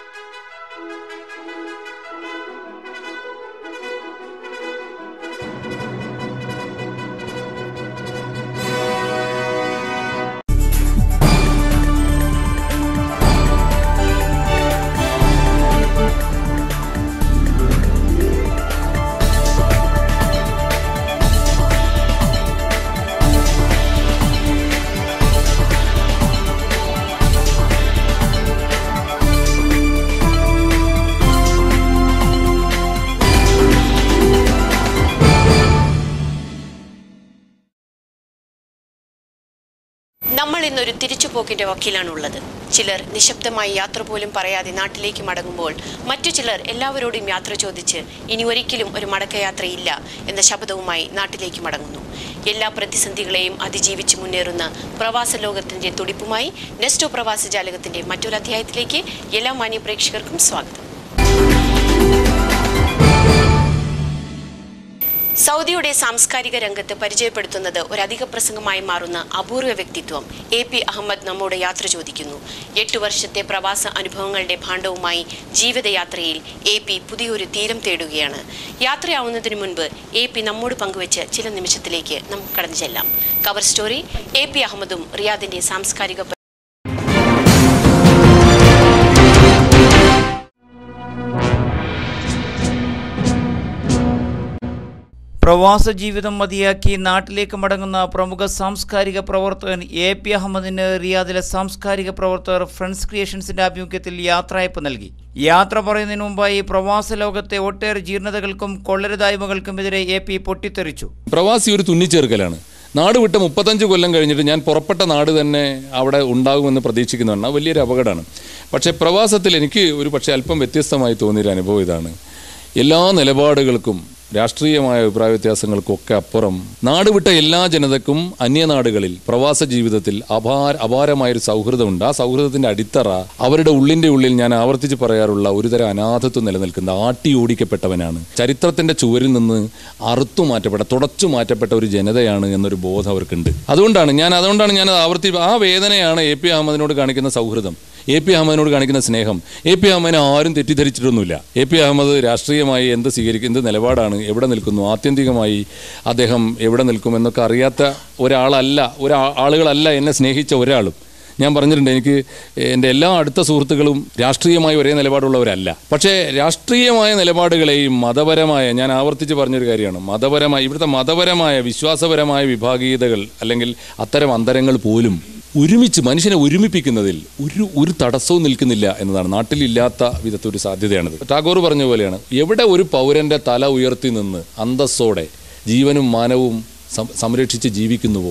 നമ്മൾ ഇന്നൊരു തിരിച്ചുപോക്കിന്റെ വക്കീലാണുള്ളത് ചിലർ നിശബ്ദമായി യാത്ര പോലും പറയാതെ നാട്ടിലേക്ക് മടങ്ങുമ്പോൾ മറ്റു ചിലർ എല്ലാവരോടും യാത്ര ചോദിച്ച് ഇനി ഒരിക്കലും ഒരു മടക്കയാത്രയില്ല എന്ന ശബ്ദവുമായി നാട്ടിലേക്ക് മടങ്ങുന്നു എല്ലാ പ്രതിസന്ധികളെയും അതിജീവിച്ച് മുന്നേറുന്ന പ്രവാസ ലോകത്തിന്റെ തുടിപ്പുമായി നെസ്റ്റോ പ്രവാസ ജാലകത്തിന്റെ മറ്റൊരു അധ്യായത്തിലേക്ക് എല്ലാ മാന്യ പ്രേക്ഷകർക്കും സ്വാഗതം സൗദിയുടെ സാംസ്കാരിക രംഗത്ത് പരിചയപ്പെടുത്തുന്നത് ഒരു അധിക പ്രസംഗമായി മാറുന്ന അപൂർവ വ്യക്തിത്വം എ പി അഹമ്മദ് നമ്മോട് യാത്ര ചോദിക്കുന്നു എട്ടു വർഷത്തെ പ്രവാസ അനുഭവങ്ങളുടെ ഭാണ്ഡവുമായി ജീവിതയാത്രയിൽ എ പി പുതിയൊരു തീരം തേടുകയാണ് യാത്രയാവുന്നതിന് മുൻപ് എ പി നമ്മോട് പങ്കുവച്ച് ചില നിമിഷത്തിലേക്ക് നമുക്ക് കടന്നു ചെല്ലാം കവർ സ്റ്റോറി എ പി അഹമ്മദും റിയാദിന്റെ സാംസ്കാരിക പ്രവാസ ജീവിതം മതിയാക്കി നാട്ടിലേക്ക് മടങ്ങുന്ന പ്രമുഖ സാംസ്കാരിക പ്രവർത്തകൻ എ പി അഹമ്മദിന് റിയാദിലെ സാംസ്കാരിക പ്രവർത്തകർ ഫ്രണ്ട്സ് ക്രിയേഷൻസിന്റെ ആഭിമുഖ്യത്തിൽ യാത്രയപ്പ് നൽകി യാത്ര പറയുന്നതിന് മുമ്പായി പ്രവാസ ലോകത്തെ ഒട്ടേറെ ജീർണതകൾക്കും കൊള്ളരുതായ്മകൾക്കുമെതിരെ എ പി പൊട്ടിത്തെറിച്ചു പ്രവാസി ഒരു തുന്നിച്ചേർക്കലാണ് നാട് വിട്ട് മുപ്പത്തഞ്ച് കൊല്ലം കഴിഞ്ഞിട്ട് ഞാൻ പുറപ്പെട്ട നാട് തന്നെ അവിടെ ഉണ്ടാകുമെന്ന് പ്രതീക്ഷിക്കുന്നതാണ് വലിയൊരു അപകടമാണ് പക്ഷേ പ്രവാസത്തിൽ എനിക്ക് ഒരു പക്ഷേ അല്പം വ്യത്യസ്തമായി തോന്നിയൊരു അനുഭവം ഇതാണ് എല്ലാ നിലപാടുകൾക്കും രാഷ്ട്രീയമായ അഭിപ്രായ വ്യത്യാസങ്ങൾക്കൊക്കെ അപ്പുറം നാട് വിട്ട എല്ലാ ജനതക്കും അന്യനാടുകളിൽ പ്രവാസ ജീവിതത്തിൽ അപാര അപാരമായൊരു സൗഹൃദമുണ്ട് ആ സൗഹൃദത്തിന്റെ അടിത്തറ അവരുടെ ഉള്ളിന്റെ ഉള്ളിൽ ഞാൻ ആവർത്തിച്ച് പറയാറുള്ള ഒരുതരം അനാഥത്വം നിലനിൽക്കുന്ന ആട്ടി ഓടിക്കപ്പെട്ടവനാണ് ചരിത്രത്തിന്റെ ചുവരിൽ നിന്ന് അറുത്തു മാറ്റപ്പെട്ട തുടച്ചു മാറ്റപ്പെട്ട ഒരു ജനതയാണ് എന്നൊരു ബോധം അവർക്കുണ്ട് അതുകൊണ്ടാണ് ഞാൻ അതുകൊണ്ടാണ് ഞാൻ അത് ആവർത്തി ആ വേദനയാണ് എ പി അഹമ്മദിനോട് കാണിക്കുന്ന സൗഹൃദം എ പി അഹമ്മദിനോട് കാണിക്കുന്ന സ്നേഹം എ പി അഹമ്മദിനെ ആരും തെറ്റിദ്ധരിച്ചിട്ടൊന്നുമില്ല എ പി അഹമ്മദ് രാഷ്ട്രീയമായി എന്ത് സ്വീകരിക്കും എന്ത് നിലപാടാണ് എവിടെ നിൽക്കുന്നു ആത്യന്തികമായി അദ്ദേഹം എവിടെ നിൽക്കുമെന്നൊക്കെ അറിയാത്ത ഒരാളല്ല ഒരാ ആളുകളല്ല എന്നെ സ്നേഹിച്ച ഒരാളും ഞാൻ പറഞ്ഞിട്ടുണ്ട് എനിക്ക് എൻ്റെ എല്ലാ അടുത്ത സുഹൃത്തുക്കളും രാഷ്ട്രീയമായി ഒരേ നിലപാടുള്ളവരല്ല പക്ഷേ രാഷ്ട്രീയമായ നിലപാടുകളെയും മതപരമായ ഞാൻ ആവർത്തിച്ച് പറഞ്ഞൊരു കാര്യമാണ് മതപരമായ ഇവിടുത്തെ മതപരമായ വിശ്വാസപരമായ വിഭാഗീയതകൾ അല്ലെങ്കിൽ അത്തരം അന്തരങ്ങൾ പോലും ഒരുമിച്ച് മനുഷ്യനെ ഒരുമിപ്പിക്കുന്നതിൽ ഒരു ഒരു തടസ്സവും നിൽക്കുന്നില്ല എന്നതാണ് നാട്ടിലില്ലാത്ത വിധത്തെ ഒരു സാധ്യതയാണിത് ടാഗോർ പറഞ്ഞ പോലെയാണ് എവിടെ ഒരു പൗരന്റെ തല ഉയർത്തി നിന്ന് അന്തസ്സോടെ ജീവനും മാനവും സം- സംരക്ഷിച്ച് ജീവിക്കുന്നുവോ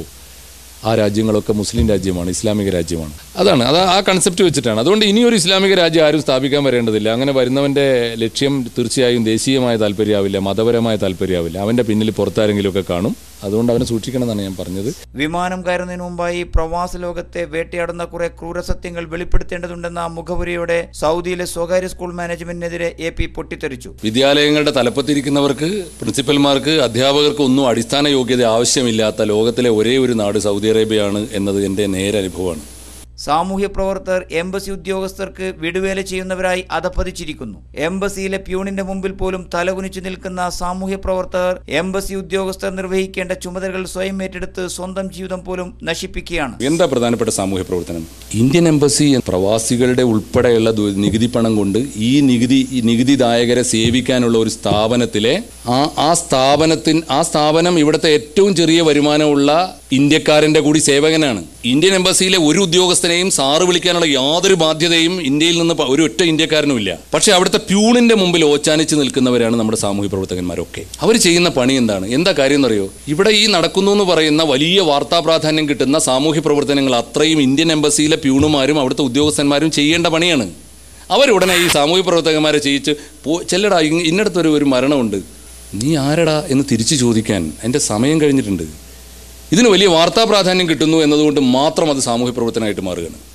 ആ രാജ്യങ്ങളൊക്കെ മുസ്ലിം രാജ്യമാണ് ഇസ്ലാമിക രാജ്യമാണ് അതാണ് അത് ആ കൺസെപ്റ്റ് വെച്ചിട്ടാണ് അതുകൊണ്ട് ഇനിയൊരു ഇസ്ലാമിക രാജ്യം ആരും സ്ഥാപിക്കാൻ വരേണ്ടതില്ല അങ്ങനെ വരുന്നവൻ്റെ ലക്ഷ്യം തീർച്ചയായും ദേശീയമായ താല്പര്യമാവില്ല മതപരമായ താല്പര്യമാവില്ല അവൻ്റെ പിന്നിൽ പുറത്താരെങ്കിലുമൊക്കെ കാണും അതുകൊണ്ട് അവനെ സൂക്ഷിക്കണം എന്നാണ് ഞാൻ പറഞ്ഞത് വിമാനം കയറുന്നതിന് മുമ്പായി പ്രവാസ ലോകത്തെ വേട്ടയാടുന്ന കുറെ ക്രൂരസത്യങ്ങൾ വെളിപ്പെടുത്തേണ്ടതുണ്ടെന്ന മുഖപുരയോടെ സൗദിയിലെ സ്വകാര്യ സ്കൂൾ മാനേജ്മെന്റിനെതിരെ എ പി പൊട്ടിത്തെറിച്ചു വിദ്യാലയങ്ങളുടെ തലപ്പത്തിരിക്കുന്നവർക്ക് പ്രിൻസിപ്പൽമാർക്ക് അധ്യാപകർക്ക് ഒന്നും അടിസ്ഥാന യോഗ്യത ആവശ്യമില്ലാത്ത ലോകത്തിലെ ഒരേ ഒരു നാട് സൗദി അറേബ്യയാണ് എന്നത് എൻ്റെ നേരനുഭവമാണ് സാമൂഹ്യ പ്രവർത്തകർ എംബസി ഉദ്യോഗസ്ഥർക്ക് വിടുവേല ചെയ്യുന്നവരായി അധപ്പതിച്ചിരിക്കുന്നു എംബസിയിലെ പ്യൂണിന്റെ മുമ്പിൽ പോലും തലകുനിച്ചു നിൽക്കുന്ന സാമൂഹ്യ പ്രവർത്തകർ എംബസി ഉദ്യോഗസ്ഥർ നിർവഹിക്കേണ്ട ചുമതലകൾ സ്വയം ഏറ്റെടുത്ത് സ്വന്തം ജീവിതം പോലും നശിപ്പിക്കുകയാണ് എന്താ പ്രധാനപ്പെട്ട സാമൂഹ്യ പ്രവർത്തനം ഇന്ത്യൻ എംബസി പ്രവാസികളുടെ ഉൾപ്പെടെയുള്ള ദു- നികുതി പണം കൊണ്ട് ഈ നികുതി ഈ നികുതിദായകരെ സേവിക്കാനുള്ള ഒരു സ്ഥാപനത്തിലെ ആ ആ സ്ഥാപനത്തിന് ആ സ്ഥാപനം ഇവിടുത്തെ ഏറ്റവും ചെറിയ വരുമാനമുള്ള ഇന്ത്യക്കാരന്റെ കൂടി സേവകനാണ് ഇന്ത്യൻ എംബസിയിലെ ഒരു ഉദ്യോഗസ്ഥനെയും സാറ് വിളിക്കാനുള്ള യാതൊരു ബാധ്യതയും ഇന്ത്യയിൽ നിന്ന് പ- ഒരു ഒറ്റ ഇന്ത്യക്കാരനും ഇല്ല പക്ഷേ അവിടുത്തെ പ്യൂണിന്റെ മുമ്പിൽ ഓച്ചാനിച്ച് നിൽക്കുന്നവരാണ് നമ്മുടെ സാമൂഹ്യ പ്രവർത്തകന്മാരൊക്കെ അവർ ചെയ്യുന്ന പണി എന്താണ് എന്താ കാര്യം എന്നറിയോ ഇവിടെ ഈ നടക്കുന്നു എന്ന് പറയുന്ന വലിയ വാർത്താ പ്രാധാന്യം കിട്ടുന്ന സാമൂഹ്യ പ്രവർത്തനങ്ങൾ അത്രയും ഇന്ത്യൻ എംബസിയിലെ പ്യൂണുമാരും അവിടുത്തെ ഉദ്യോഗസ്ഥന്മാരും ചെയ്യേണ്ട പണിയാണ് അവരുടനെ ഈ സാമൂഹ്യ പ്രവർത്തകന്മാരെ ചെയ്യിച്ച് പോ ചെല്ലടാ ഇ- ഇന്നടത്തൊരു ഒരു മരണമുണ്ട് നീ ആരടാ എന്ന് തിരിച്ചു ചോദിക്കാൻ എൻ്റെ സമയം കഴിഞ്ഞിട്ടുണ്ട് ഇതിന് വലിയ വാർത്താ പ്രാധാന്യം കിട്ടുന്നു എന്നതുകൊണ്ട് മാത്രം അത് സാമൂഹ്യ പ്രവർത്തനമായിട്ട് മാറുകയാണ്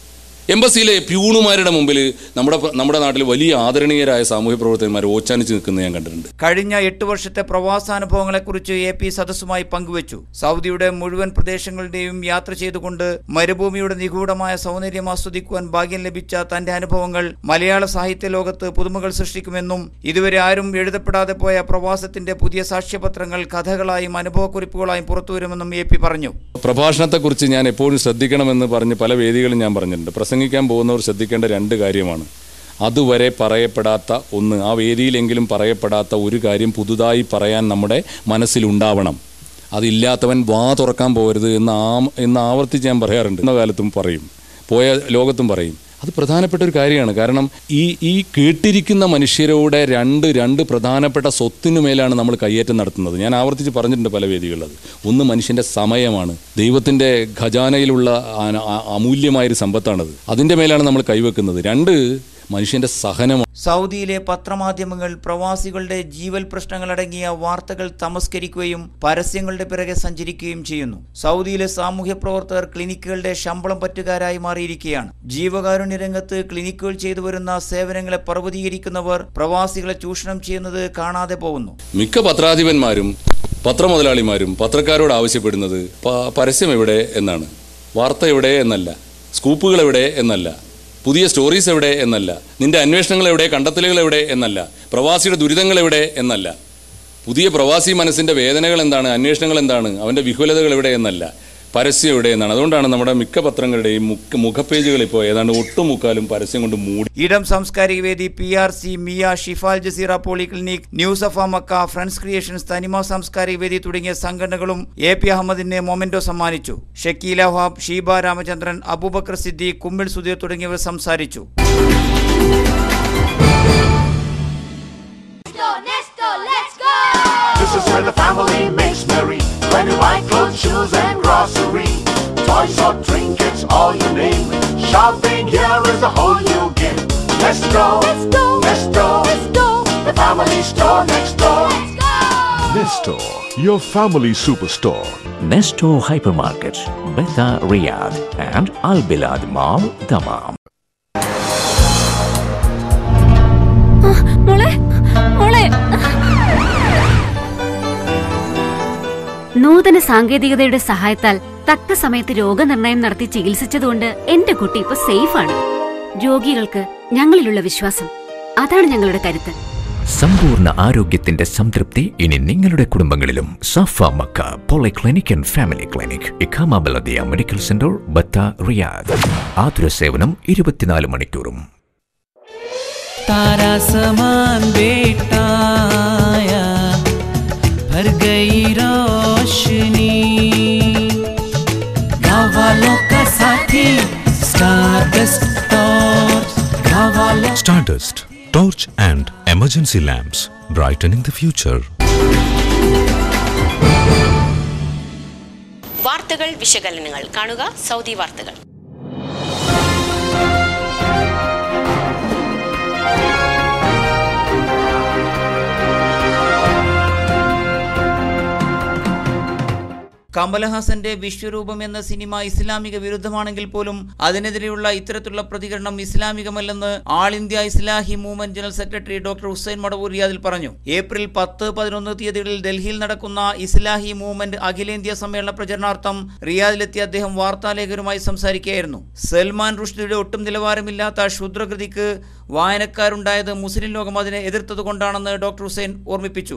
എംബസിയിലെ പ്യൂണുമാരുടെ മുമ്പിൽ നമ്മുടെ നമ്മുടെ നാട്ടിൽ വലിയ ആദരണീയരായ സാമൂഹ്യ പ്രവർത്തകന്മാർ ഓച്ചാനിച്ച് നിൽക്കുന്നത് ഞാൻ കണ്ടിട്ടുണ്ട് കഴിഞ്ഞ എട്ട് വർഷത്തെ പ്രവാസാനുഭവങ്ങളെക്കുറിച്ച് എ പി സദസ്സുമായി പങ്കുവച്ചു സൗദിയുടെ മുഴുവൻ പ്രദേശങ്ങളുടെയും യാത്ര ചെയ്തുകൊണ്ട് മരുഭൂമിയുടെ നിഗൂഢമായ സൗന്ദര്യം ആസ്വദിക്കുവാൻ ഭാഗ്യം ലഭിച്ച തന്റെ അനുഭവങ്ങൾ മലയാള സാഹിത്യ ലോകത്ത് പുതുമകൾ സൃഷ്ടിക്കുമെന്നും ഇതുവരെ ആരും എഴുതപ്പെടാതെ പോയ പ്രവാസത്തിന്റെ പുതിയ സാക്ഷ്യപത്രങ്ങൾ കഥകളായും അനുഭവക്കുറിപ്പുകളായും പുറത്തുവരുമെന്നും എ പി പറഞ്ഞു പ്രഭാഷണത്തെക്കുറിച്ച് ഞാൻ എപ്പോഴും ശ്രദ്ധിക്കണമെന്ന് പറഞ്ഞ് പല വേദികളും ഞാൻ പറഞ്ഞിട്ടുണ്ട് പ്രസംഗിക്കാൻ പോകുന്നവർ ശ്രദ്ധിക്കേണ്ട രണ്ട് കാര്യമാണ് അതുവരെ പറയപ്പെടാത്ത ഒന്ന് ആ വേദിയിലെങ്കിലും പറയപ്പെടാത്ത ഒരു കാര്യം പുതുതായി പറയാൻ നമ്മുടെ മനസ്സിലുണ്ടാവണം അതില്ലാത്തവൻ വാ തുറക്കാൻ പോകരുത് എന്ന് ആ എന്ന് ആവർത്തിച്ച് ഞാൻ പറയാറുണ്ട് ഇന്ന കാലത്തും പറയും പോയ ലോകത്തും പറയും അത് പ്രധാനപ്പെട്ട ഒരു കാര്യമാണ് കാരണം ഈ ഈ കേട്ടിരിക്കുന്ന മനുഷ്യരോടെ രണ്ട് രണ്ട് പ്രധാനപ്പെട്ട സ്വത്തിനു മേലാണ് നമ്മൾ കയ്യേറ്റം നടത്തുന്നത് ഞാൻ ആവർത്തിച്ച് പറഞ്ഞിട്ടുണ്ട് പല വേദികളിലത് ഒന്ന് മനുഷ്യൻ്റെ സമയമാണ് ദൈവത്തിൻ്റെ ഖജാനയിലുള്ള ആ- ആ- അമൂല്യമായൊരു സമ്പത്താണത് അതിൻ്റെ മേലാണ് നമ്മൾ കൈവെക്കുന്നത് രണ്ട് മനുഷ്യൻ്റെ സഹനമാണ് സൗദിയിലെ പത്രമാധ്യമങ്ങൾ പ്രവാസികളുടെ ജീവൽ പ്രശ്നങ്ങളടങ്ങിയ വാർത്തകൾ തമസ്കരിക്കുകയും പരസ്യങ്ങളുടെ പിറകെ സഞ്ചരിക്കുകയും ചെയ്യുന്നു സൗദിയിലെ സാമൂഹ്യ പ്രവർത്തകർ ക്ലിനിക്കുകളുടെ ശമ്പളം പറ്റുകാരായി മാറിയിരിക്കുകയാണ് ജീവകാരുണ്യ രംഗത്ത് ക്ലിനിക്കുകൾ ചെയ്തു വരുന്ന സേവനങ്ങളെ പർവ്വതീകരിക്കുന്നവർ പ്രവാസികളെ ചൂഷണം ചെയ്യുന്നത് കാണാതെ പോകുന്നു മിക്ക പത്രാധിപന്മാരും പത്രമുതലാളിമാരും പത്രക്കാരോട് ആവശ്യപ്പെടുന്നത് പ- പരസ്യം എവിടെ എന്നാണ് വാർത്ത എവിടെ എന്നല്ല സ്കൂപ്പുകൾ എവിടെ എന്നല്ല പുതിയ സ്റ്റോറീസ് എവിടെ എന്നല്ല നിന്റെ അന്വേഷണങ്ങൾ എവിടെ കണ്ടെത്തലുകൾ എവിടെ എന്നല്ല പ്രവാസിയുടെ ദുരിതങ്ങൾ എവിടെ എന്നല്ല പുതിയ പ്രവാസി മനസ്സിൻ്റെ വേദനകൾ എന്താണ് അന്വേഷണങ്ങൾ എന്താണ് അവൻ്റെ വിഹുലതകൾ എവിടെ എന്നല്ല പരസ്യം എവിടെ എന്നാണ് അതുകൊണ്ടാണ് നമ്മുടെ മിക്ക പത്രങ്ങളുടെയും മുഖ മുഖപ്പേജുകൾ ഇപ്പോൾ ഏതാണ്ട് ഒട്ടുമുക്കാലും പരസ്യം കൊണ്ട് മൂടി ഇടം സാംസ്കാരിക വേദി പി ആർ സി മിയ ഷിഫാൽ Jazeera polyclinic news of Makkah friends creations Thanima സാംസ്കാരിക വേദി തുടങ്ങിയ സംഘടനകളും എ പി അഹമ്മദിന് മൊമെന്റോ സമ്മാനിച്ചു ഷക്കീല ഹാബ് ഷീബ രാമചന്ദ്രൻ അബൂബക്കർ സിദ്ദീഖ് കുമ്മിൾ സുധീർ തുടങ്ങിയവർ സംസാരിച്ചു Nesto, let's go! This is where the family makes merry. When you buy clothes, shoes, and grocery, toys or trinkets, all you name. Shopping here is a whole new game. Let's go, Let's go. let's go, Let's go! the family store next door. Let's go! Nesto, your family superstore. Nesto Hypermarket, Beta Riyadh and Al Bilad Mall, Dammam. മോളെ മോളെ നൂതന സാങ്കേതികതയുടെ സഹായത്താൽ തക്ക സമയത്ത് രോഗനിർണയം നടത്തി ചികിത്സിച്ചതുകൊണ്ട് എന്റെ കുട്ടി ഇപ്പൊ സേഫാണ് രോഗികൾക്ക് ഞങ്ങളിലുള്ള വിശ്വാസം അതാണ് ഞങ്ങളുടെ കരുത്ത് സമ്പൂർണ്ണ ആരോഗ്യത്തിന്റെ സംതൃപ്തി ഇനി നിങ്ങളുടെ കുടുംബങ്ങളിലും Safa Makkah polyclinic and family clinic ഇഖാമ ബലദിയ മെഡിക്കൽ സെന്റർ ബത്ത റിയാദ് ആതുര സേവനം ഇരുപത്തിനാല് മണിക്കൂറും तारा समान बेटा आया भर गई रोशनी गाँव वालों का साथी स्टार डस्ट टॉर्च गाँव वालों Stardust, torch and emergency lamps, brightening the future. വാർത്തകൾ വിശകലനങ്ങൾ കാണുക സൗദി വാർത്തകൾ കമലഹാസന്റെ വിശ്വരൂപം എന്ന സിനിമ ഇസ്ലാമിക വിരുദ്ധമാണെങ്കിൽ പോലും അതിനെതിരെയുള്ള ഇത്തരത്തിലുള്ള പ്രതികരണം ഇസ്ലാമികമല്ലെന്ന് All India Islahi movement general secretary doctor Hussain Madavoor റിയാദിൽ പറഞ്ഞു ഏപ്രിൽ പത്ത് പതിനൊന്ന് തീയതികളിൽ ഡൽഹിയിൽ നടക്കുന്ന ഇസ്ലാഹി മൂവ്മെന്റ് അഖിലേന്ത്യാ സമ്മേളന പ്രചരണാർത്ഥം റിയാദിലെത്തിയ അദ്ദേഹം വാർത്താലേഖകരുമായി സംസാരിക്കുകയായിരുന്നു സൽമാൻ റുഷ്ദിയുടെ ഒട്ടും നിലവാരമില്ലാത്ത ക്ഷുദ്രകൃതിക്ക് വായനക്കാരുണ്ടായത് മുസ്ലിം ലോകം അതിനെ എതിർത്തതുകൊണ്ടാണെന്ന് ഡോക്ടർ ഹുസൈൻ ഓർമ്മിപ്പിച്ചു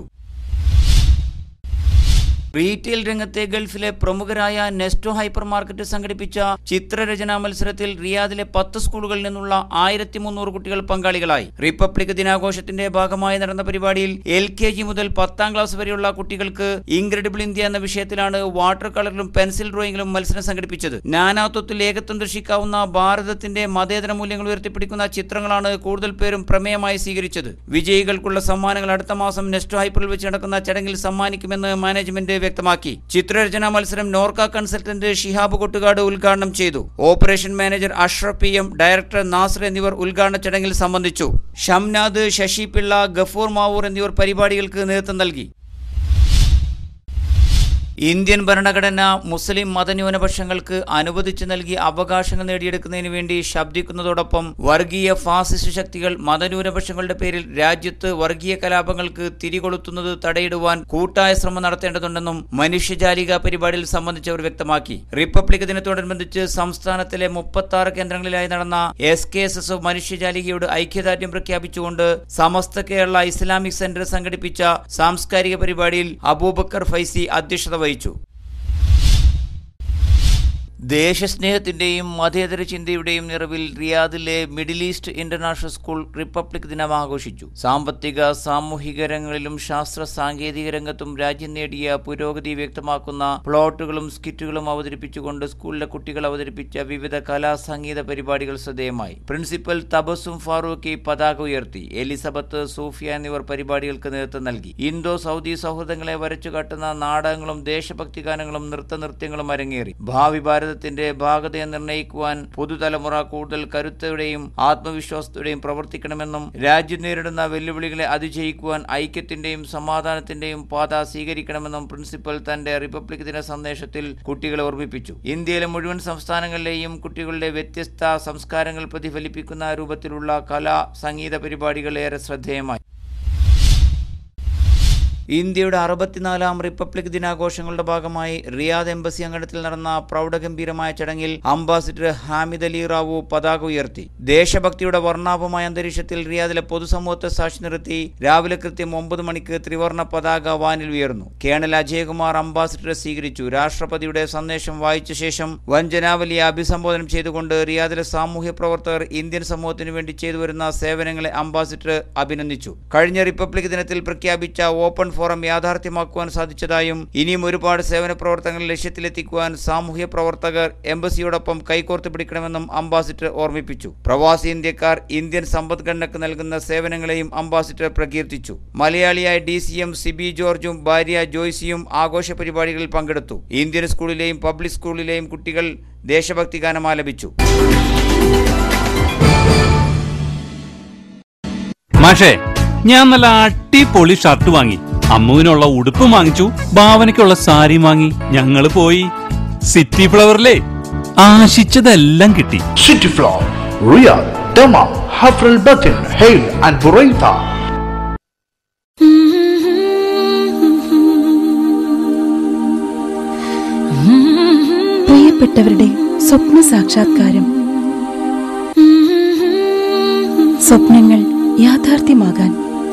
റീറ്റെയിൽ രംഗത്തെ ഗൾഫിലെ പ്രമുഖരായ നെസ്റ്റോ ഹൈപ്പർ മാർക്കറ്റ് സംഘടിപ്പിച്ച ചിത്രരചനാ മത്സരത്തിൽ റിയാദിലെ പത്ത് സ്കൂളുകളിൽ നിന്നുള്ള ആയിരത്തി മുന്നൂറ് കുട്ടികൾ പങ്കാളികളായി റിപ്പബ്ലിക് ദിനാഘോഷത്തിന്റെ ഭാഗമായി നടന്ന പരിപാടിയിൽ എൽ കെ ജി മുതൽ പത്താം ക്ലാസ് വരെയുള്ള കുട്ടികൾക്ക് ഇൻക്രെഡിബിൾ ഇന്ത്യ എന്ന വിഷയത്തിലാണ് വാട്ടർ കളറിലും പെൻസിൽ ഡ്രോയിങ്ങിലും മത്സരം സംഘടിപ്പിച്ചത് നാനാത്വത്തിൽ ഏകത്വം ദർശിക്കാവുന്ന ഭാരതത്തിന്റെ മതേതര മൂല്യങ്ങൾ ഉയർത്തിപ്പിടിക്കുന്ന ചിത്രങ്ങളാണ് കൂടുതൽ പേരും പ്രമേയമായി സ്വീകരിച്ചത് വിജയികൾക്കുള്ള സമ്മാനങ്ങൾ അടുത്ത മാസം നെസ്റ്റോ ഹൈപ്പറിൽ വെച്ച് നടക്കുന്ന ചടങ്ങിൽ സമ്മാനിക്കുമെന്ന് മാനേജ്മെന്റ് വ്യക്തമാക്കി ചിത്രരചനാ മത്സരം നോർക്ക കൺസൾട്ടന്റ് ഷിഹാബ് കൊട്ടുകാട് ഉദ്ഘാടനം ചെയ്തു operation manager Ashraf P M director Nasar എന്നിവർ ഉദ്ഘാടന ചടങ്ങിൽ സംബന്ധിച്ചു ഷംനാദ് ശശി പിള്ള ഗഫൂർ മാവൂർ എന്നിവർ പരിപാടികൾക്ക് നേതൃത്വം നൽകി ഇന്ത്യൻ ഭരണഘടന മുസ്ലിം മതന്യൂനപക്ഷങ്ങൾക്ക് അനുവദിച്ചു നൽകിയ അവകാശങ്ങൾ നേടിയെടുക്കുന്നതിന് വേണ്ടി ശബ്ദിക്കുന്നതോടൊപ്പം വർഗീയ ഫാസിസ്റ്റ് ശക്തികൾ മതന്യൂനപക്ഷങ്ങളുടെ പേരിൽ രാജ്യത്ത് വർഗീയ കലാപങ്ങൾക്ക് തിരികൊളുത്തുന്നത് തടയിടുവാൻ കൂട്ടായ ശ്രമം നടത്തേണ്ടതുണ്ടെന്നും മനുഷ്യജാലിക പരിപാടിയിൽ സംബന്ധിച്ചവർ വ്യക്തമാക്കി റിപ്പബ്ലിക് ദിനത്തോടനുബന്ധിച്ച് സംസ്ഥാനത്തിലെ മുപ്പത്തി ആറ് കേന്ദ്രങ്ങളിലായി നടന്ന S K S S F മനുഷ്യജാലികയുടെ ഐക്യദാർഢ്യം പ്രഖ്യാപിച്ചുകൊണ്ട് സമസ്ത കേരള ഇസ്ലാമിക് സെന്റർ സംഘടിപ്പിച്ച സാംസ്കാരിക പരിപാടിയിൽ അബൂബക്കർ ഫൈസി അധ്യക്ഷത വഹിച്ചു ദേശസ്നേഹത്തിന്റെയും മതേതര ചിന്തയുടെയും നിറവിൽ റിയാദിലെ Middle East international school republic ദിനം ആഘോഷിച്ചു സാമ്പത്തിക സാമൂഹിക രംഗങ്ങളിലും ശാസ്ത്ര സാങ്കേതിക രംഗത്തും രാജ്യം നേടിയ പുരോഗതി വ്യക്തമാക്കുന്ന പ്ലോട്ടുകളും സ്കിറ്റുകളും അവതരിപ്പിച്ചുകൊണ്ട് സ്കൂളിലെ കുട്ടികൾ അവതരിപ്പിച്ച വിവിധ കലാ സംഗീത പരിപാടികൾ ശ്രദ്ധേയമായി പ്രിൻസിപ്പൽ തബസും ഫാറൂഖി പതാക ഉയർത്തി എലിസബത്ത് സൂഫിയ എന്നിവർ പരിപാടികൾക്ക് നേതൃത്വം നൽകി ഇന്തോ സൗദി സൗഹൃദങ്ങളെ വരച്ചു കാട്ടുന്ന നാടകങ്ങളും ദേശഭക്തി ഗാനങ്ങളും നൃത്തനൃത്യങ്ങളും അരങ്ങേറി ഭാവി ഭാരതത്തിന്റെ ഭാഗതയെ നിർണ്ണയിക്കുവാൻ പുതുതലമുറ കൂടുതൽ കരുത്തോടെയും ആത്മവിശ്വാസത്തോടെയും പ്രവർത്തിക്കണമെന്നും രാജ്യം നേരിടുന്ന വെല്ലുവിളികളെ അതിജയിക്കുവാൻ ഐക്യത്തിന്റെയും സമാധാനത്തിന്റെയും പാത സ്വീകരിക്കണമെന്നും പ്രിൻസിപ്പൽ തന്റെ റിപ്പബ്ലിക് ദിന സന്ദേശത്തിൽ കുട്ടികളെ ഓർമ്മിപ്പിച്ചു ഇന്ത്യയിലെ മുഴുവൻ സംസ്ഥാനങ്ങളിലെയും കുട്ടികളുടെ വ്യത്യസ്ത സംസ്കാരങ്ങൾ പ്രതിഫലിപ്പിക്കുന്ന രൂപത്തിലുള്ള കലാ സംഗീത പരിപാടികൾ ഏറെ ശ്രദ്ധേയമായി ഇന്ത്യയുടെ അറുപത്തിനാലാം റിപ്പബ്ലിക് ദിനാഘോഷങ്ങളുടെ ഭാഗമായി റിയാദ് എംബസി അങ്കണത്തിൽ നടന്ന പ്രൗഢഗംഭീരമായ ചടങ്ങിൽ അംബാസിഡർ ഹാമിദ് അലി റാവു പതാക ഉയർത്തി ദേശഭക്തിയുടെ വർണ്ണാഭമായ അന്തരീക്ഷത്തിൽ റിയാദിലെ പൊതുസമൂഹത്തെ സാക്ഷി നിർത്തി രാവിലെ കൃത്യം ഒമ്പത് മണിക്ക് ത്രിവർണ്ണ പതാക വാനിൽ ഉയർന്നു കേണൽ അജയകുമാർ അംബാസിഡറെ സ്വീകരിച്ചു രാഷ്ട്രപതിയുടെ സന്ദേശം വായിച്ച ശേഷം വഞ്ചനാവലിയെ അഭിസംബോധന ചെയ്തുകൊണ്ട് റിയാദിലെ സാമൂഹ്യ പ്രവർത്തകർ ഇന്ത്യൻ സമൂഹത്തിനു വേണ്ടി ചെയ്തു വരുന്ന സേവനങ്ങളെ അംബാസിഡർ അഭിനന്ദിച്ചു കഴിഞ്ഞ റിപ്പബ്ലിക് ദിനത്തിൽ പ്രഖ്യാപിച്ച ഓപ്പൺ ഫോറം യാഥാർത്ഥ്യമാക്കുവാൻ സാധിച്ചതായും ഇനിയും ഒരുപാട് സേവന പ്രവർത്തനങ്ങൾ ലക്ഷ്യത്തിലെത്തിക്കുവാൻ സാമൂഹ്യ പ്രവർത്തകർ എംബസിയോടൊപ്പം കൈകോർത്ത് പിടിക്കണമെന്നും അംബാസിഡർ ഓർമ്മിപ്പിച്ചു പ്രവാസി ഇന്ത്യക്കാർ ഇന്ത്യൻ സമ്പദ്ഘടനയ്ക്ക് നൽകുന്ന സേവനങ്ങളെയും അംബാസിഡർ പ്രകീർത്തിച്ചു മലയാളിയായ ഡി സി എം സിബി ജോർജും ഭാര്യ ജോയ്സിയും ആഘോഷ പരിപാടികളിൽ പങ്കെടുത്തു ഇന്ത്യൻ സ്കൂളിലെയും പബ്ലിക് സ്കൂളിലെയും കുട്ടികൾ ദേശഭക്തി ഗാനം ആലപിച്ചു മാഷേ ഞാൻ നല്ല അടിപൊളി ഷർട്ട് വാങ്ങി അമ്മുവിനുള്ള ഉടുപ്പ് വാങ്ങിച്ചു ഭാവനയ്ക്കുള്ള സാരി വാങ്ങി ഞങ്ങള് പോയി സിറ്റി ഫ്ലവറിലെ ആശിച്ചതെല്ലാം കിട്ടി City Flower, Riyadh, Dammam, Hafrul Batin, Hale and Buraita. പ്രിയപ്പെട്ടവരുടെ സ്വപ്ന സാക്ഷാത്കാരം സ്വപ്നങ്ങൾ യാഥാർത്ഥ്യമാകാൻ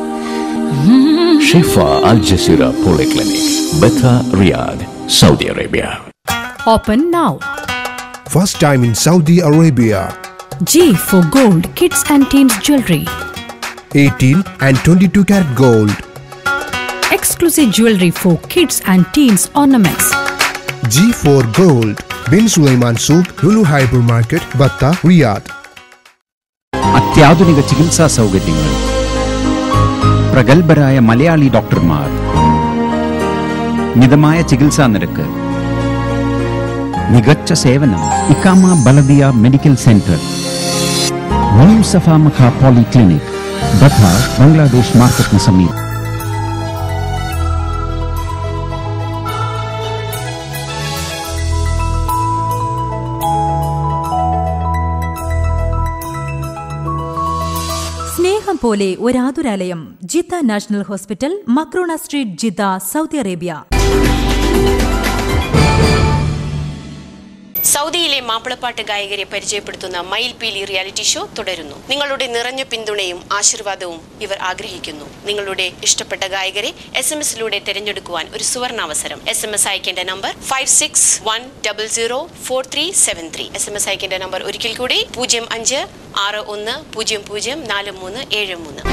Shifa Al Jazeera polyclinic Batha Riyadh Saudi Arabia Open now. First time in Saudi Arabia. G for gold, kids and teens jewelry. 18 and 22 karat gold. Exclusive jewelry for kids and teens ornaments. G4 Gold. Bin Sulaiman Souk, Lulu Hypermarket, Batta, Riyadh. അത്യാധുനിക ചികിത്സാ സൗകര്യങ്ങൾ പ്രഗത്ഭരായ മലയാളി ഡോക്ടർമാർ മിതമായ ചികിത്സാ നിരക്ക് മികച്ച സേവനം ഇക്കാമ ബലദിയ medical center new Safa Makkah polyclinic Batha Bangladesh മാർക്കറ്റിന് സമീപം സ്നേഹം പോലെ ഒരാതുരാലയം Jeddah national hospital Makrona street Jeddah Saudi Arabia സൗദിയിലെ മാപ്പിളപ്പാട്ട് ഗായകരെ പരിചയപ്പെടുത്തുന്ന മയിൽ പീലി റിയാലിറ്റി ഷോ തുടരുന്നു നിങ്ങളുടെ നിറഞ്ഞ പിന്തുണയും ആശീർവാദവും ഇവർ ആഗ്രഹിക്കുന്നു നിങ്ങളുടെ ഇഷ്ടപ്പെട്ട ഗായകരെ എസ് എം എസിലൂടെ തിരഞ്ഞെടുക്കുവാൻ ഒരു സുവർണാവസരം എസ് എം എസ് അയക്കേണ്ട number five six one double zero four three seven three S M S അയക്കേണ്ട നമ്പർ ഒരിക്കൽ കൂടി പൂജ്യം അഞ്ച് ആറ് ഒന്ന് പൂജ്യം പൂജ്യം നാല് മൂന്ന് ഏഴ് മൂന്ന്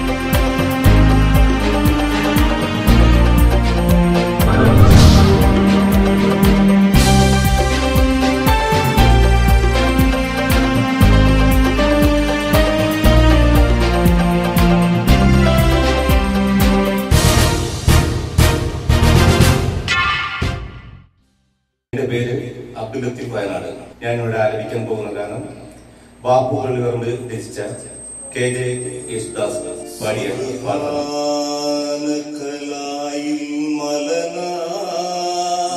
എന്റെ പേര് അബ്ദുൽ ലത്തീഫ് വയനാട് ഞാൻ ഇവിടെ ആലപിക്കാൻ പോകുന്ന ഗാനം ബാപ്പു പള്ളികറമ്പ് രചിച്ച കെ ജെ യേശുദാസ് പാടിയ പാട്ടാണ്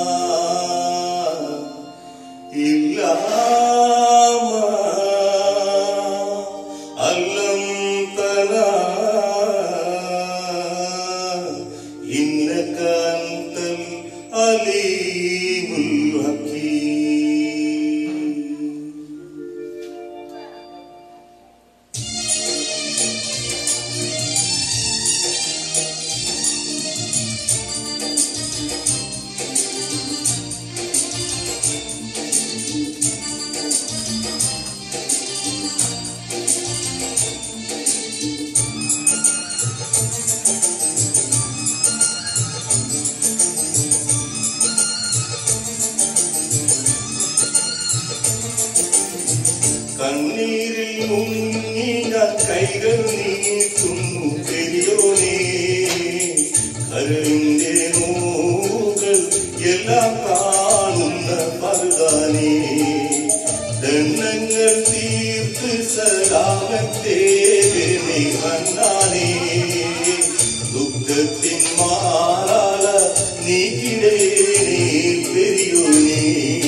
കണ്ണീരിൽ മുങ്ങി ഞാൻ കൈകൾ നീട്ടുന്നു പെരിയോനേ കരളിന്റെ നോവുകൾ എല്ലാം കാണുന്ന പറുതാനേ ദണ്ണങ്ങൾ തീർത്ത് സലാമത്തേ നീ വന്നാനേ ദുഃഖത്തിൻ മാറാല നീക്കിടേ പെരിയോനേ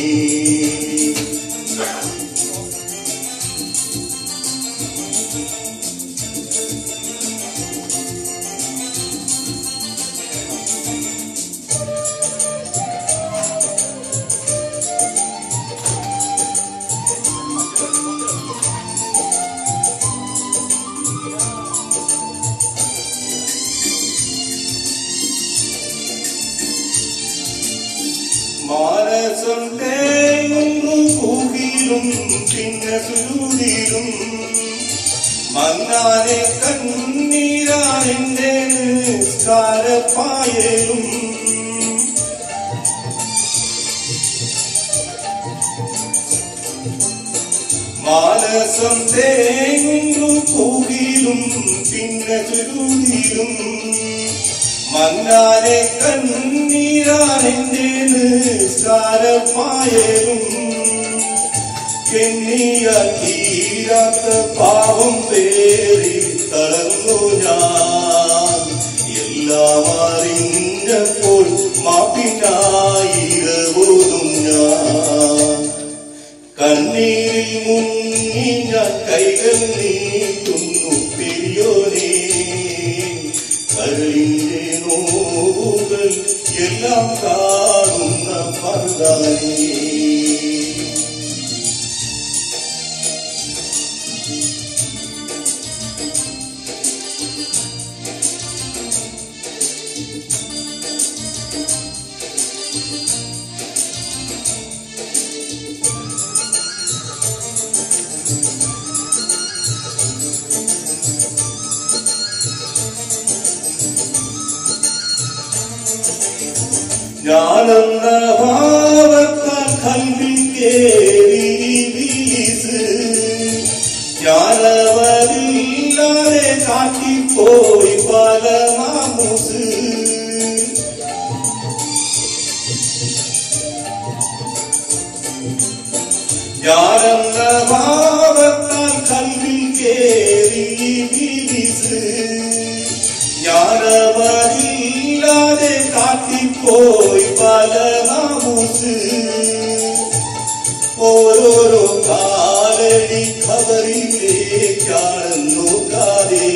മാനസം തേങ്ങുന്നു കൂകിലും പിന്നെ സുരൂതിലും മങ്ങാതെ കണ്ണീരാണെന്റെ നിസ്കാരപ്പായലും മാനസം തേങ്ങുന്നു കൂകിലും പിന്നെ സുരൂതിലും മങ്ങാതെ കണ്ണീരാണെന്റെ നിസ്കാരപ്പായലും എണ്ണിയ തീരാത്ത പാവം പേറി തളർന്നു ഞാൻ എല്ലാം അറിഞ്ഞപ്പോൾ മാപ്പിനായിരവോതും ഞാൻ കണ്ണീരിൽ മുങ്ങി ഞാൻ കൈകൾ നീട്ടുന്നു പെരിയോനേ കരളിന്റെ നോവുകൾ എല്ലാം കാണുന്ന പർദാനേ ഞാനെന്ന ഭാവത്താൽ കൽവിൽ കേറി വീസ് ഞാനവരില്ലാതെ കാട്ടിപ്പോയി പല മാമൂസ് ഞാനെന്ന ഭാവത്താൽ കൽവിൽ കേറി വീസ് ഞാനവരില്ലാതെ കാട്ടിപ്പോയി പല മാമൂസ് ഓരോരോ കാലടി ഖബറിലേക്കാണ് നോക്കാതെ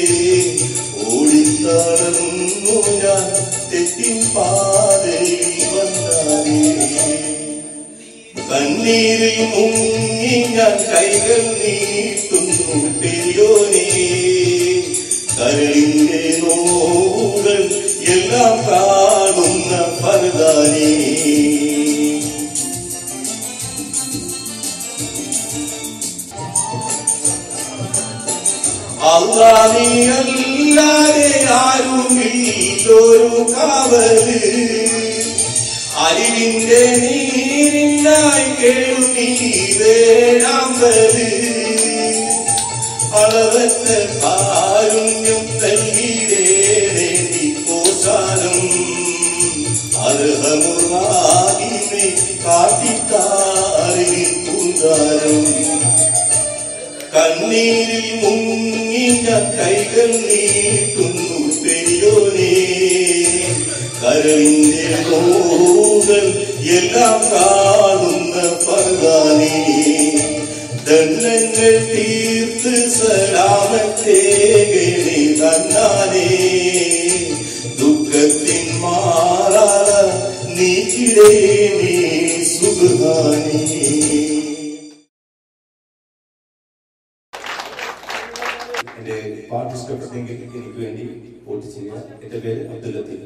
ഓടിത്തളർന്നു ഞാൻ തെറ്റിൻ പാതയിൽ വന്നാലേ കണ്ണീരിൽ മുങ്ങി ഞാൻ കൈകൾ നീട്ടുന്നു പെരിയോനേ കരളിന്റെ നോവുകൾ എല്ലാം കാണുന്ന പരതാനേ അല്ലാതെ ആരുമില്ലൊരു കാവല് അറിവിന്റെ നീരിനായി കേൾവി വേഴാമ്പല് അളവറ്റ കാരുണ്യം നൽകിയിടേണേ പോഷാനം അർഹമുറാകിനെ കാട്ടിത്താറിൽ പൂങ്കാരം കണ്ണീരിൽ മുങ്ങി ഞാൻ കൈകൾ നീട്ടുന്നു പെരിയോനേ കരളിന്റെ നോവുകൾ എല്ലാം കാണുന്ന പർദാനേ ദണ്ഡങ്ങൾ തീർത്ത് സലാമത്തേകണേ തന്നാനേ ദുഃഖത്തിൻ മാറാല നീക്കിടേണേ സുഖാനേ എന്റെ പാട്ട് ഇഷ്ടപ്പെട്ടെങ്കിൽ എനിക്ക് വേണ്ടി വോട്ട് ചെയ്യുക എന്റെ പേര് അബ്ദുൽ ലത്തീഫ്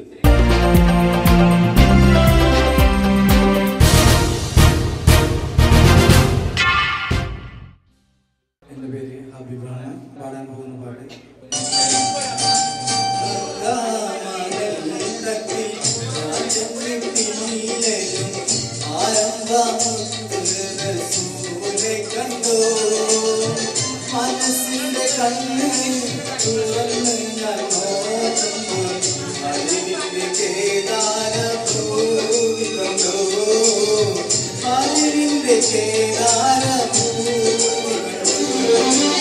എന്റെ പേര് ഹബീബാണ് പാടാൻ പോകുന്ന പാട്ട് കണ്ടോ കണ്ണ് തുറന്ന് ഞാൻ നോക്കുമ്പോൾ അറിവിന്റെ കേദാര ഭൂമി കണ്ടോ അറിവിന്റെ കേദാര ഭൂമി കണ്ടോ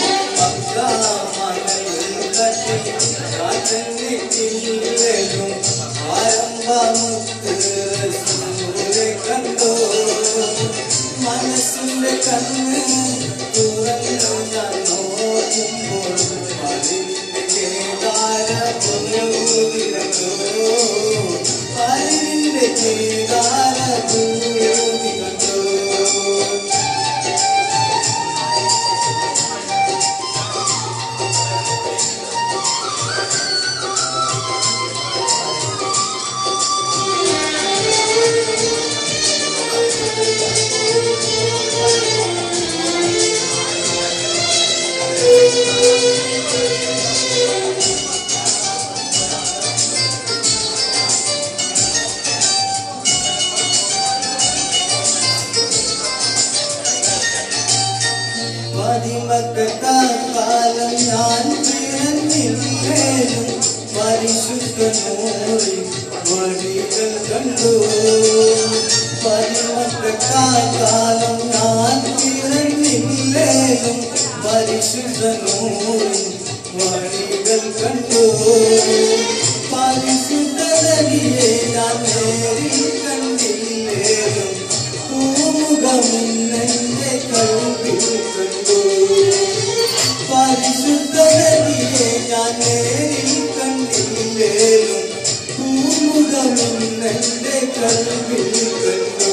പക്കാമണൽ കട്ടി കാറ്റെന്നിട്ടില്ലും ആരംഭമുത്ത് സൂര്യ കണ്ടോ മനസ്സിന്റെ കണ്ണ് തുറന്നു ഞാൻ നോക്കുമ്പോൾ അറിവിന്റെ കേദാര ഭൂമി കണ്ടോ അറിവിന്റെ കേദാര ഭൂമി കണ്ടോ മതിമക്കാലം ഞാൻ പിറന്നില്ലേലും പരിശുദ്ധ നൂറിൽ വഴികൾ കണ്ടു പതിമക്കാലം ഞാൻ പിറന്നില്ലേലും പരിശുദ്ധ നൂറിൽ വഴികൾ കണ്ടു പരിശുദ്ധ നദിയെ ഞാൻ നേരിൽ കണ്ടില്ലേലും പൂമുഖമെന്നെ കൽവിൽ കണ്ടു പരിശുദ്ധ നദിയെ ഞാൻ നേരിൽ കണ്ടില്ലേലും പൂമുഖമെന്നെ കൽവിൽ കണ്ടു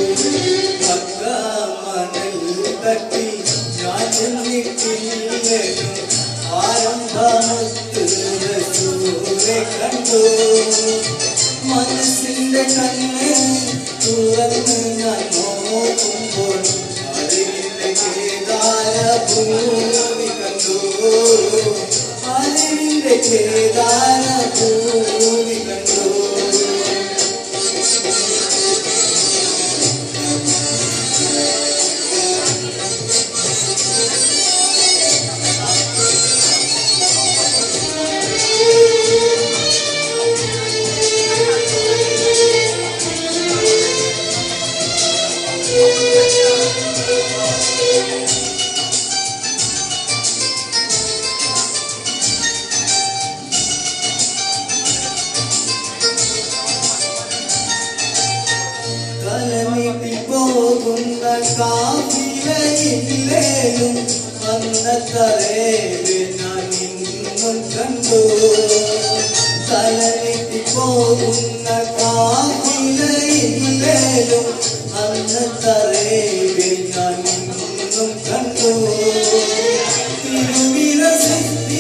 പക്കാമണൽ തട്ടി ഞാൻ ചെന്നിട്ടില്ലേലും ആരംഭമത്ത് സൂര്യ കണ്ടു മനസ്സിന്റെ കണ്ണ് തുറന്ന് ഞാൻ നോക്കുമ്പോൾ അറിവിന്റെ കേദാര ഭൂമി കണ്ടു അറിവിന്റെ കേദാര ഭൂമി കണ്ടു തലമിട്ടി പോകുന്ന കാവിലയില്ലേലും അന്നത്തറേല് ഞാൻ ഇന്നും കണ്ടു തലമിട്ടി പോകുന്ന കാവിലയില്ലേലും അന്നത്തറേല് ഞാൻ ഇന്നും കണ്ടു തിരുവിരസിദ്ധി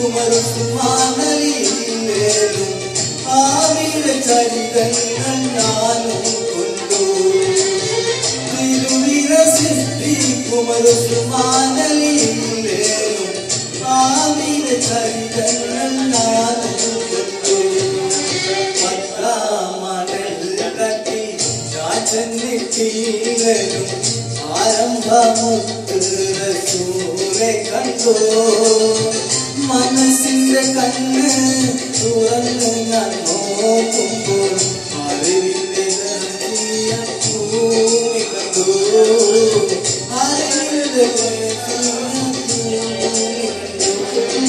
കുമരുമാനലിയില്ലേലും ആവില ചരിതങ്ങൾ ഞാനും കൊണ്ടു തിരുവിരസിദ്ധി കുമരുമാനലിയില്ലേലും ആവില ചരിതങ്ങൾ ഞാനും കൊണ്ടു പത്താമണൽ കട്ടി ചാച്ചന്നിട്ടില്ലേലും ആരംഭമുത്ത് സൂര്യ കണ്ടു മനസ്സിന്റെ കണ്ണ് തുറന്ന് ഞാൻ നോക്കുമ്പോൾ അറിവിന്റെ നദിയ ഭൂമി കണ്ടു അറിവിന്റെ നദിയ ഭൂമി കണ്ടു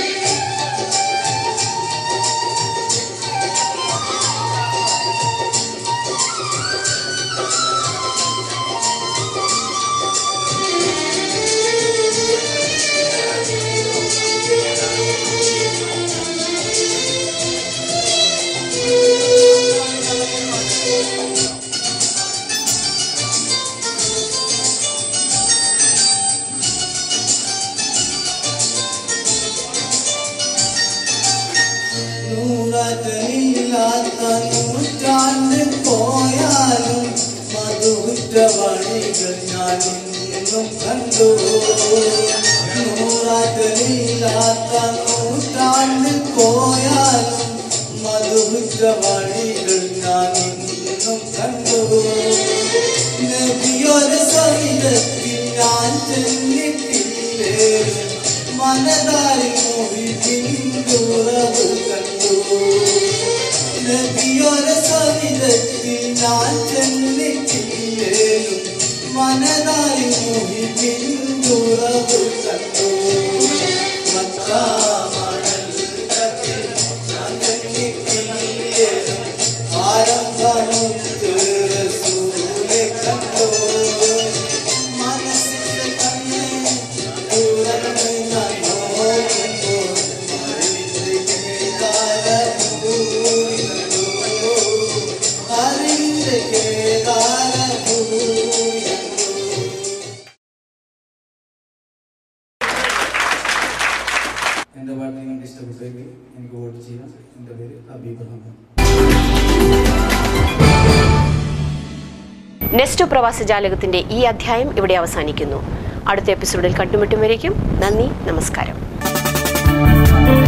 നൂറാറ്റലില്ലാത്ത നൂറ്റാണ്ട് പോയാലും മധുവിറ്റ വഴികൾ ഞാൻ ഇന്നും കണ്ടു നൂറാറ്റലില്ലാത്ത നൂറ്റാണ്ട് പോയാലും മധുവിറ്റ വഴികൾ ഞാൻ ഇന്നും കണ്ടു നബിയൊരു സവിധത്തിൽ ഞാൻ ചെന്നിട്ടില്ലേലും മനതാരി മോഹിച്ചിന്തുറവ് കണ്ടു നദിയോര സവിധത്തിൽ ഞാൻ ചെന്നിട്ടില്ലേലും മനതാരി മോഹിച്ചിന്തുറവ് കണ്ടു മക്കാമണൽ തട്ടിൽ ഞാൻ ചെന്നിട്ടില്ലേലും ആരംഭമുത്ത് റസൂലെ കണ്ടു മനസ്സിന്റെ കണ്ണ് തുറന്ന് ഞാൻ നോക്കുമ്പോൾ അറിവിന്റെ കേദാരഭൂമി കണ്ടു അറിവിന്റെ കേദാരഭൂമി കണ്ടു എൻ്റെ പാട്ട് നിങ്ങൾക്ക് ഇഷ്ടപ്പെട്ടെങ്കിൽ എനിക്ക് വോട്ട് ചെയ്യാം എൻ്റെ പേര് ഹബീബ് റഹ്മാൻ നെസ്റ്റോ പ്രവാസ ജാലകത്തിന്റെ ഈ അധ്യായം ഇവിടെ അവസാനിക്കുന്നു അടുത്ത എപ്പിസോഡിൽ കണ്ടുമുട്ടും വരേക്കും നന്ദി നമസ്കാരം